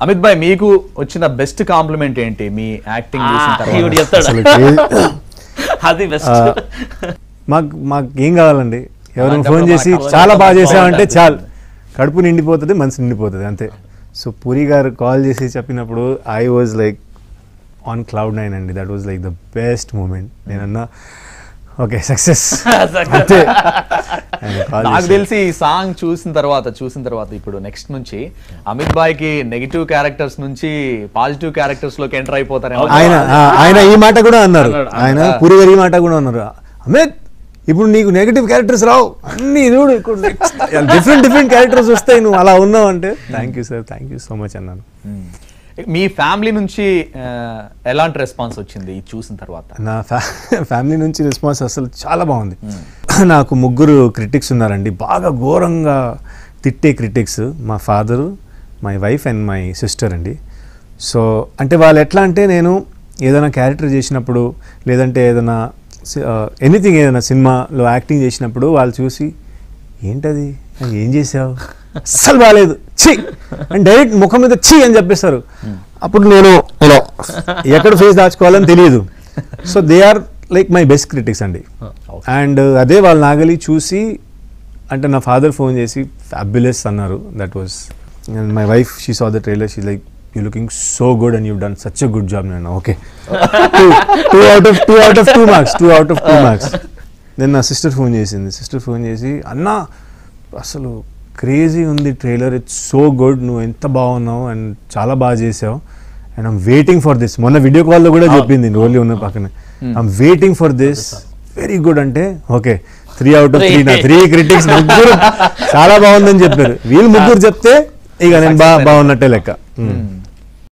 అమిత్ భాయ్ మీకు వచ్చిన best compliment ఏంటి మీ యాక్టింగ్ చూసిన ఆ, ఈవిడ తర్వాత చెప్తాడు అసలు crazy. అది బెస్ట్ మాకు మాకు ఏం కావాలండి ఎవరైనా అలాంటప్పుడు ఫోన్ చేసి మాకు చాలా బాగా కావాలి చేసావంటే కావాలి. చాలు కడుపు నిండిపోతుంది మనసు నిండిపోతుంది అంతే సో పూరి గారు కాల్ చేసి చెప్పినప్పుడు I was like on cloud nine అండి that was like the best moment నేనన్నా ఓకే సక్సెస్ అంతే ఆయన call నాకు చేసి- తెలిసి ఈ సాంగ్ చూసిన తర్వాత చూసిన తర్వాత ఇప్పుడు నెక్స్ట్ నుంచి అమిత్ భాయ్ కి నెగిటివ్ క్యారెక్టర్స్ నుంచి పాజిటివ్ క్యారెక్టర్స్ లోకి ఎంటర్ అయిపోతారేమో ఆయన ఆ, ఆయన ఈ మాట కూడా అన్నారు అన్నాడు, ఆయన పూరి గారు ఈ మాట కూడా అన్నారు అమిత్ ఇప్పుడు నీకు నెగటివ్ క్యారెక్టర్స్ రావు అన్ని చూడు డిఫరెంట్ డిఫరెంట్ క్యారెక్టర్స్ వస్తాయి నువ్వు అలా ఉన్నావు అంటే thank you sir thank you so much అన్నాను మ్మ్. మీ ఫ్యామిలీ నుంచి ఆ, ఎలాంటి రెస్పాన్స్ వచ్చింది ఇది చూసిన తర్వాత నా ఫ్యా ఫ్యామిలీ నుంచి రెస్పాన్స్ అసలు చాలా బాగుంది నాకు ముగ్గురు క్రిటిక్స్ ఉన్నారండి బాగా ఘోరంగా తిట్టే క్రిటిక్స్ మా father my wife and my sister అండి సో అంటే వాళ్ళు ఎట్లా అంటే నేను ఏదైనా క్యారెక్టర్ చేసినప్పుడు లేదంటే ఏదైనా ఎనీథింగ్ ఏదైనా సినిమాలో యాక్టింగ్ చేసినప్పుడు వాళ్ళు చూసి ఏంటది ఏం చేసావు అస్సలు బాగాలేదు ఛీ అని డైరెక్ట్ ముఖం మీద ఛీ అని చెప్పేస్తారు అప్పుడు నేను ఇలా ఎక్కడ ఫేస్ దాచుకోవాలని తెలియదు so they are like my best critics అండి అండ్ అదే వాళ్ళు నాగలి చూసి అంటే నా ఫాదర్ ఫోన్ చేసి ఫ్యాబులెస్ అన్నారు that was and my wife she saw the trailer she like you looking so good and you done such a good job నేను okay two out of two out of two marks two out of two marks నేను నా sister phone చేసింది sister phone చేసి అన్నా అసలు crazy ఉంది trailer it's so good నువ్వు ఎంత బాగున్నావు అండ్ చాలా బాగా చేసావు and I'm waiting for this మొన్న వీడియో కాల్లో కూడా చెప్పింది రోలి ఉన్న పక్కన I'm waiting for this very good అంటే okay three out of three నా త్రీ క్రిటిక్స్ ముగ్గురు చాలా బాగుందని చెప్పారు వీళ్ళు ముగ్గురు చెప్తే ఇక నేను బా బాగున్నట్టే లెక్క మ్మ్.